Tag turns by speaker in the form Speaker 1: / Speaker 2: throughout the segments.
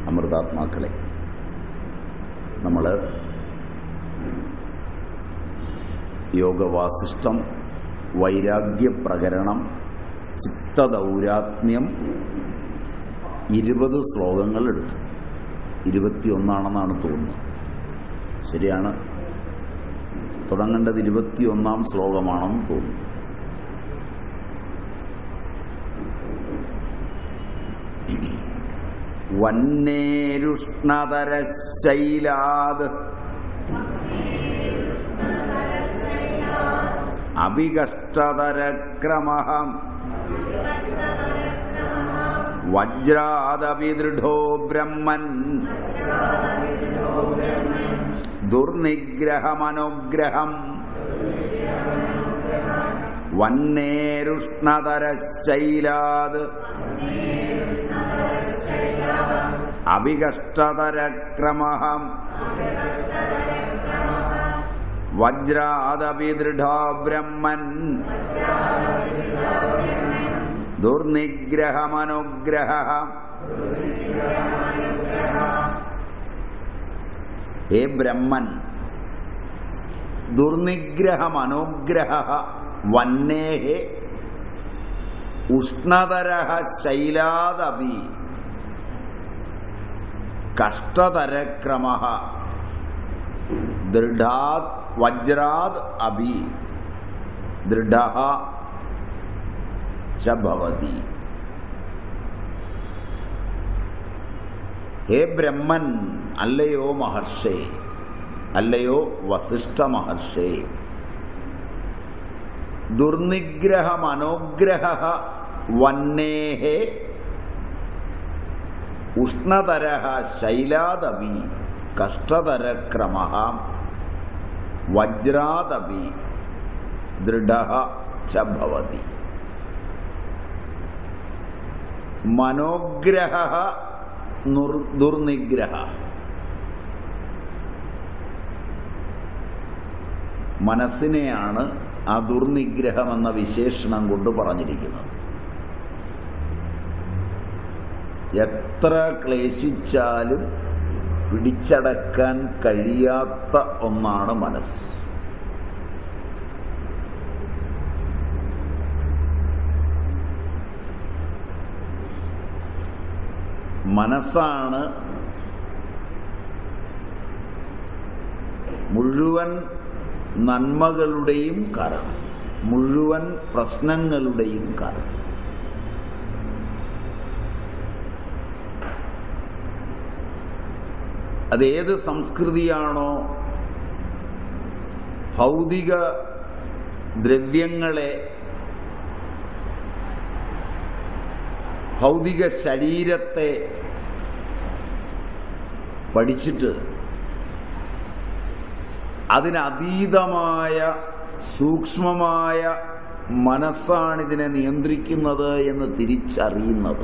Speaker 1: അമൃതാത്മാക്കളെ നമ്മൾ യോഗവാസിഷ്ടം വൈരാഗ്യപ്രകരണം ചിത്തദൗരാത്മ്യം ഇരുപത് ശ്ലോകങ്ങൾ എടുത്തു ഇരുപത്തിയൊന്നാണെന്നാണ് തോന്നുന്നത് ശരിയാണ് തുടങ്ങേണ്ടത് ഇരുപത്തിയൊന്നാം ശ്ലോകമാണെന്ന് തോന്നുന്നു വന്നേരുഷ്ണതരശൈലാത് അഭികഷ്ടതരക്രമഹം വജ്രാദവിദൃഢോ ബ്രഹ്മൻ ദുർനിഗ്രഹമനുഗ്രഹം വന്നേരുഷ്ണതരശൈലാത് അഭികഷ്ടതരക്രമഹം വജ്രാദവിദൃഢോ ബ്രഹ്മൻ ദുർനിഗ്രഹമനുഗ്രഹ ഹേ ബ്രഹ്മൻ ദുർനിഗ്രഹമനുഗ്രഹ വന്നേഹേ ഉഷ്ണതര ശൈലാദപി കഷ്ടതരക്രമ ദൃഢാത് വജ്രാത് അഭി ദൃഢ ച ഭവതി ഹേ ബ്രഹ്മൻ അല്ലയോ മഹർഷേ അല്ലയോ വസിഷ്ഠ മഹർഷേ ദുർനിഗ്രഹമനുഗ്രഹ വന്നേഹേ ഉഷ്ണതര ശൈലാദപി കഷ്ടതരക്രമ വജ്രാദപി ദൃഢ ച ഭവതി മനോഗ്രഹ ദുർനിഗ്രഹ മനസ്സിനെയാണ് ആ ദുർനിഗ്രഹം എന്ന വിശേഷണം കൊണ്ട് പറഞ്ഞിരിക്കുന്നത് എത്ര ക്ലേശിച്ചാലും പിടിച്ചടക്കാൻ കഴിയാത്ത ഒന്നാണ് മനസ്സ് മനസ്സാണ് മുഴുവൻ നന്മകളുടെയും കാരണം മുഴുവൻ പ്രശ്നങ്ങളുടെയും കാരണം അതേത് സംസ്കൃതിയാണോ ഭൗതിക ദ്രവ്യങ്ങളെ ഭൗതിക ശരീരത്തെ പഠിച്ചിട്ട് അതിനതീതമായ സൂക്ഷ്മമായ മനസ്സാണിതിനെ നിയന്ത്രിക്കുന്നത് എന്ന് തിരിച്ചറിയുന്നത്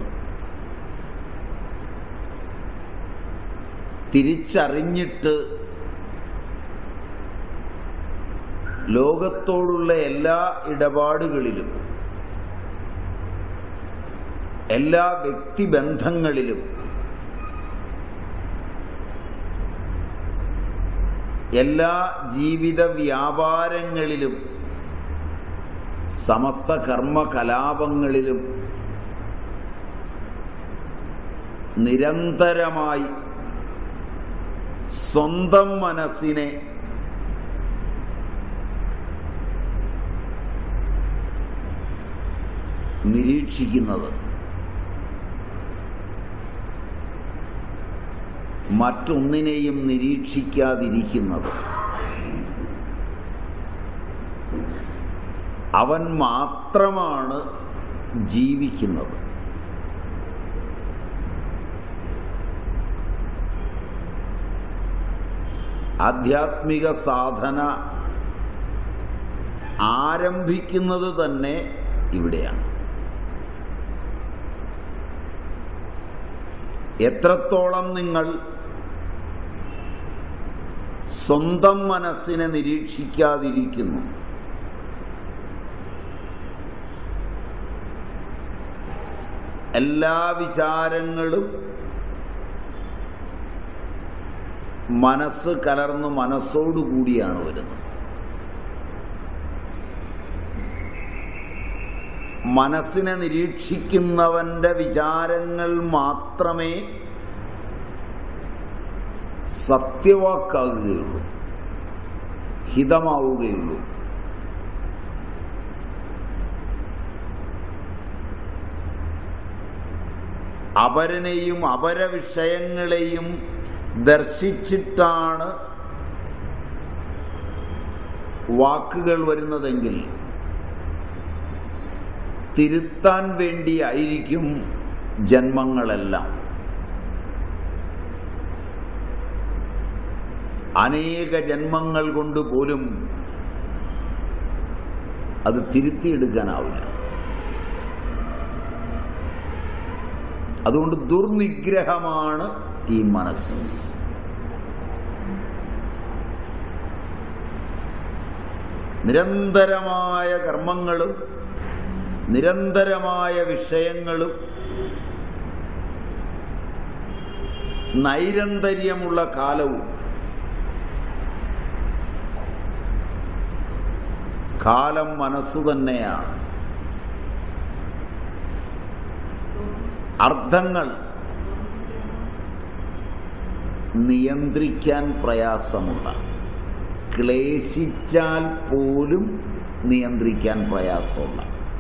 Speaker 1: തിരിച്ചറിഞ്ഞിട്ട് ലോകത്തോടുള്ള എല്ലാ ഇടപാടുകളിലും എല്ലാ വ്യക്തിബന്ധങ്ങളിലും എല്ലാ ജീവിത വ്യാപാരങ്ങളിലും സമസ്ത കർമ്മകലാപങ്ങളിലും നിരന്തരമായി സ്വന്തം മനസ്സിനെ നിരീക്ഷിക്കുന്നത് മറ്റൊന്നിനെയും നിരീക്ഷിക്കാതിരിക്കുന്നത് അവൻ മാത്രമാണ് ജീവിക്കുന്നത് ആധ്യാത്മിക സാധന ആരംഭിക്കുന്നത് തന്നെ ഇവിടെയാണ് എത്രത്തോളം നിങ്ങൾ സ്വന്തം മനസ്സിനെ നിരീക്ഷിക്കാതിരിക്കുന്നു എല്ലാ വിചാരങ്ങളും മനസ്സ് കലർന്ന് മനസ്സോടുകൂടിയാണ് വരുന്നത് മനസ്സിനെ നിരീക്ഷിക്കുന്നവന്റെ വിചാരങ്ങൾ മാത്രമേ സത്യവാക്കാകുകയുള്ളൂ ഹിതമാവുകയുള്ളൂ അപരനെയും അപര വിഷയങ്ങളെയും ദർശിച്ചിട്ടാണ് വാക്കുകൾ വരുന്നതെങ്കിൽ തിരുത്താൻ വേണ്ടിയായിരിക്കും ജന്മങ്ങളെല്ലാം അനേക ജന്മങ്ങൾ കൊണ്ട് പോലും അത് തിരുത്തിയെടുക്കാനാവില്ല അതുകൊണ്ട് ദുർനിഗ്രഹമാണ് ഈ മനസ്സ് നിരന്തരമായ കർമ്മങ്ങളും നിരന്തരമായ വിഷയങ്ങളും നൈരന്തര്യമുള്ള കാലവും കാലം മനസ്സു തന്നെയാണ് അർത്ഥങ്ങൾ നിയന്ത്രിക്കാൻ പ്രയാസമുള്ള ക്ലേശിച്ചാൽ പോലും നിയന്ത്രിക്കാൻ പ്രയാസമുള്ള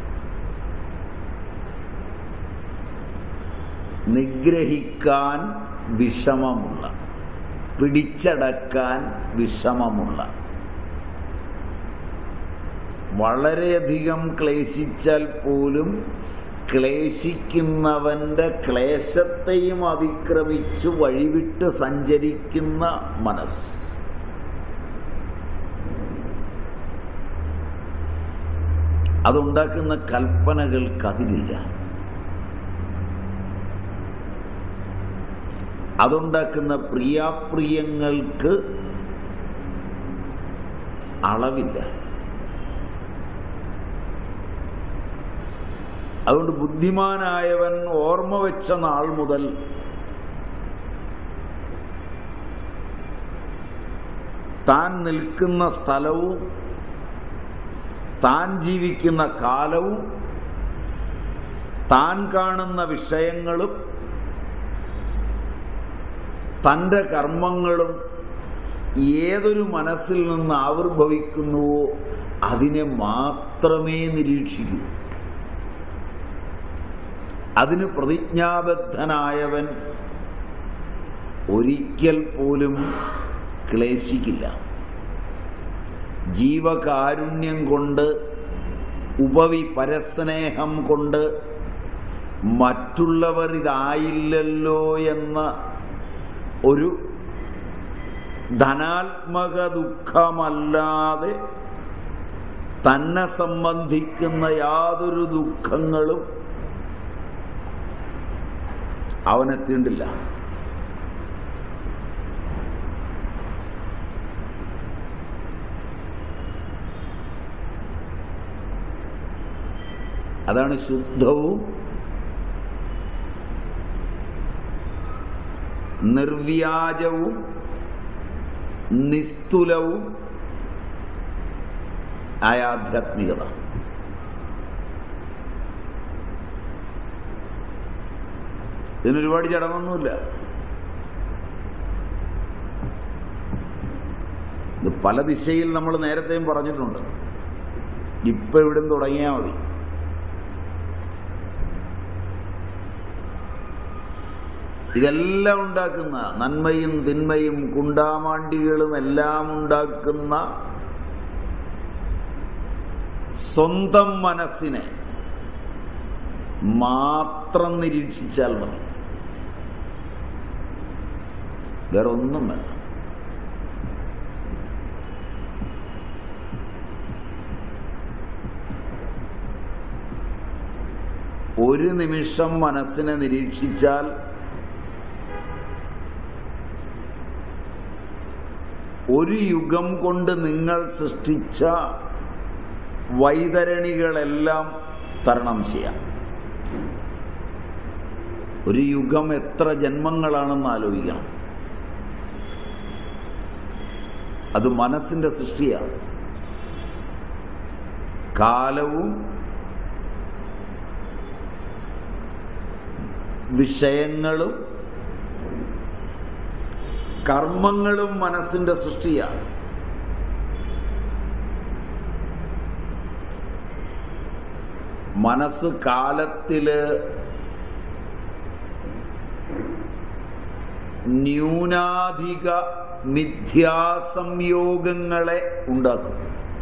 Speaker 1: നിഗ്രഹിക്കാൻ വിഷമമുള്ള പിടിച്ചടക്കാൻ വിഷമമുള്ള വളരെയധികം ക്ലേശിച്ചാൽ പോലും ക്ലേശിക്കുന്നവന്റെ ക്ലേശത്തെയും അതിക്രമിച്ച് വഴിവിട്ട് സഞ്ചരിക്കുന്ന മനസ്സ് അതുണ്ടാക്കുന്ന കൽപ്പനകൾക്കതിരില്ല അതുണ്ടാക്കുന്ന പ്രിയാപ്രിയങ്ങൾക്ക് അളവില്ല അതുകൊണ്ട് ബുദ്ധിമാനായവൻ ഓർമ്മ വെച്ച നാൾ മുതൽ താൻ നിൽക്കുന്ന സ്ഥലവും താൻ ജീവിക്കുന്ന കാലവും താൻ കാണുന്ന വിഷയങ്ങളും തൻ്റെ കർമ്മങ്ങളും ഏതൊരു മനസ്സിൽ നിന്ന് ആവിർഭവിക്കുന്നുവോ അതിനെ മാത്രമേ നിരീക്ഷിക്കൂ അതിന് പ്രതിജ്ഞാബദ്ധനായവൻ ഒരിക്കൽ പോലും ക്ലേശിക്കില്ല ജീവകാരുണ്യം കൊണ്ട് ഉപവി പരസ്നേഹം കൊണ്ട് മറ്റുള്ളവർ ഇതായില്ലല്ലോ എന്ന ഒരു ധനാത്മക ദുഃഖമല്ലാതെ തന്നെ സംബന്ധിക്കുന്ന യാതൊരു ദുഃഖങ്ങളും അവനെത്തിണ്ടില്ല അതാണ് ശുദ്ധവും നിർവ്യാജവും നിസ്തുലവും ആയ ആധ്യാത്മികത ഇതിനൊരുപാട് ചടങ്ങൊന്നുമില്ല ഇത് പല ദിശയിൽ നമ്മൾ നേരത്തെയും പറഞ്ഞിട്ടുണ്ട് ഇപ്പൊ ഇവിടുന്ന് തുടങ്ങിയാൽ മതി ഇതെല്ലാം ഉണ്ടാക്കുന്ന നന്മയും തിന്മയും കുണ്ടാമാണ്ടികളും എല്ലാം ഉണ്ടാക്കുന്ന സ്വന്തം മനസ്സിനെ മാത്രം നിരീക്ഷിച്ചാൽ മതി വേറെ ഒന്നും വേണ്ട ഒരു നിമിഷം മനസ്സിനെ നിരീക്ഷിച്ചാൽ ഒരു യുഗം കൊണ്ട് നിങ്ങൾ സൃഷ്ടിച്ച വൈതരണികളെല്ലാം തരണം ചെയ്യാം ഒരു യുഗം എത്ര ജന്മങ്ങളാണെന്ന് ആലോചിക്കണം അത് മനസ്സിന്റെ സൃഷ്ടിയാണ് കാലവും വിഷയങ്ങളും കർമ്മങ്ങളും മനസ്സിന്റെ സൃഷ്ടിയാണ് മനസ്സ് കാലത്തില് ന്യൂനാധിക മിഥ്യാസംയോഗങ്ങളെ ഉണ്ടാക്കും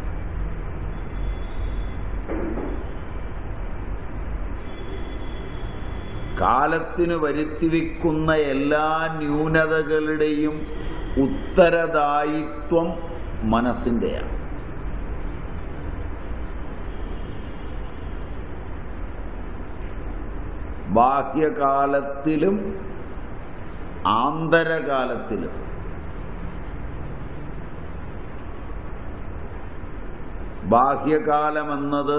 Speaker 1: കാലത്തിന് വരുത്തിവെക്കുന്ന എല്ലാ ന്യൂനതകളുടെയും ഉത്തരദായിത്വം മനസ്സിൻ്റെയാണ് ബാഹ്യകാലത്തിലും ആന്തരകാലത്തിലും ബാഹ്യകാലമെന്നത്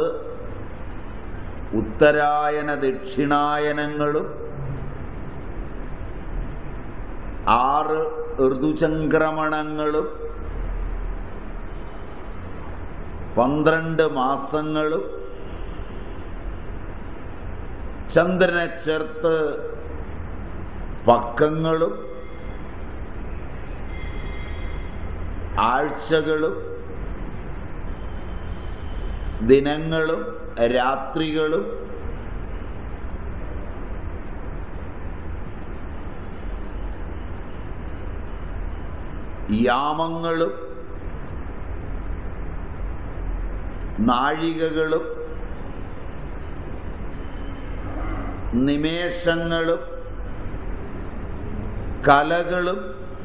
Speaker 1: ഉത്തരായന ദക്ഷിണായനങ്ങളും ആറ് ഋതുചംക്രമണങ്ങളും പന്ത്രണ്ട് മാസങ്ങളും ചന്ദ്രനെ ചേർത്ത് പക്കങ്ങളും ആഴ്ചകളും ദിനങ്ങളും രാത്രികളും യാമങ്ങളും നാഴികകളും നിമേഷങ്ങളും കലകളും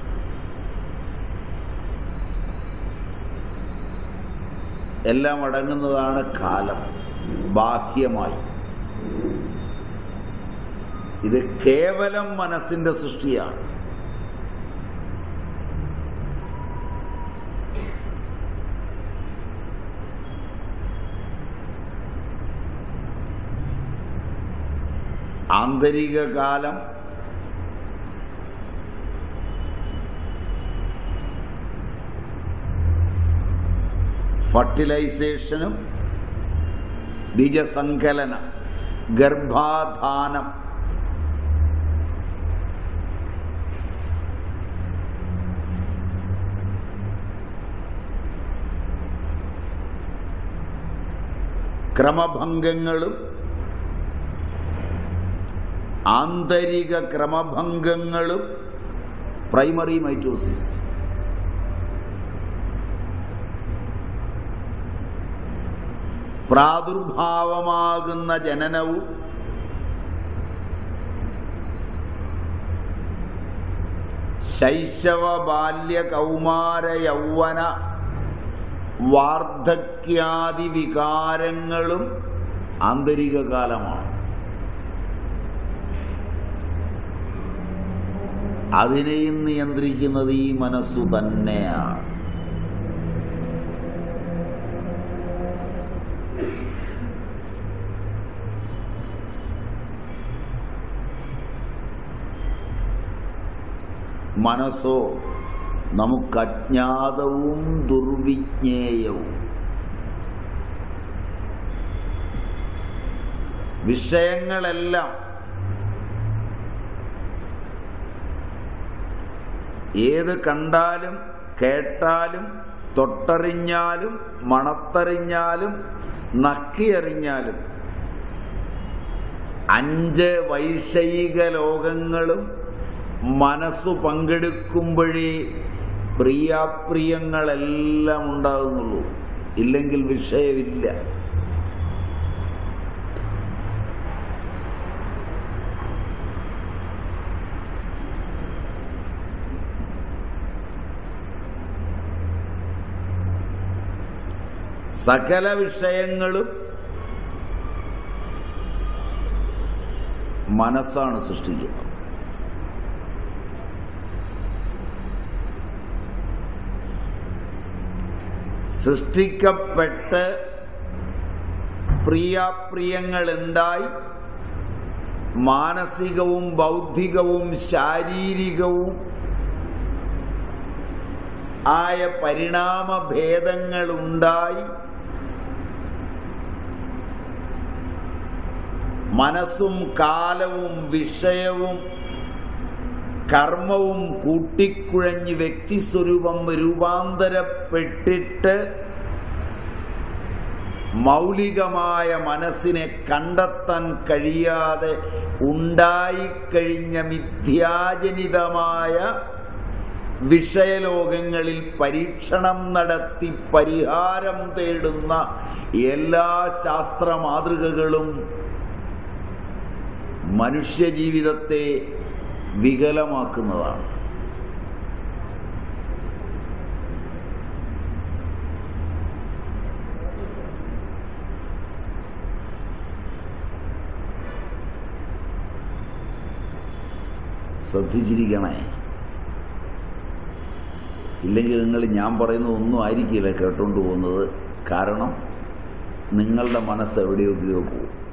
Speaker 1: എല്ലാം അടങ്ങുന്നതാണ് കാലം ബാഹ്യമായി ഇത് കേവലം മനസ്സിന്റെ സൃഷ്ടിയാണ് ആന്തരിക കാലം ഫർട്ടിലൈസേഷനും ബീജസങ്കലനം ഗർഭാധാനം ക്രമഭംഗങ്ങളും ആന്തരിക ക്രമഭംഗങ്ങളും പ്രൈമറി മൈറ്റോസിസ് പ്രാദുർഭാവമാകുന്ന ജനനവും ശൈശവ ബാല്യ കൗമാര യൗവന വാർദ്ധക്യാദി വികാരങ്ങളും ആന്തരിക കാലമാണ് അതിനെയും നിയന്ത്രിക്കുന്നത് ഈ മനസ്സു തന്നെയാണ് മനസ്സോ നമുക്ക് അജ്ഞാതവും ദുർവിജ്ഞേയവും വിഷയങ്ങളെല്ലാം ഏത് കണ്ടാലും കേട്ടാലും തൊട്ടറിഞ്ഞാലും മണത്തറിഞ്ഞാലും നക്കിയറിഞ്ഞാലും അഞ്ച് വൈഷയിക ലോകങ്ങളും മനസ്സു പങ്കെടുക്കുമ്പോഴേ പ്രിയാപ്രിയങ്ങളെല്ലാം ഉണ്ടാകുന്നുള്ളൂ ഇല്ലെങ്കിൽ വിഷയമില്ല സകല വിഷയങ്ങളും മനസ്സാണ് സൃഷ്ടിക്കുന്നത് സൃഷ്ടിക്കപ്പെട്ട് പ്രിയാപ്രിയങ്ങളുണ്ടായി മാനസികവും ബൗദ്ധികവും ശാരീരികവും ആയ പരിണാമ ഭേദങ്ങളുണ്ടായി മനസ്സും കാലവും വിഷയവും കർമ്മവും കൂട്ടിക്കുഴഞ്ഞ് വ്യക്തിസ്വരൂപം രൂപാന്തരപ്പെട്ടിട്ട് മൗലികമായ മനസ്സിനെ കണ്ടെത്താൻ കഴിയാതെ ഉണ്ടായിക്കഴിഞ്ഞ മിഥ്യാജനിതമായ വിഷയലോകങ്ങളിൽ പരീക്ഷണം നടത്തി പരിഹാരം തേടുന്ന എല്ലാ ശാസ്ത്ര മാതൃകകളും മനുഷ്യജീവിതത്തെ വികലമാക്കുന്നതാണ് ശ്രദ്ധിച്ചിരിക്കണേ ഇല്ലെങ്കിൽ നിങ്ങൾ ഞാൻ പറയുന്നത് ഒന്നും ആയിരിക്കില്ല കേട്ടോണ്ട് പോകുന്നത് കാരണം നിങ്ങളുടെ മനസ്സ് എവിടെയൊക്കെയോ പോകും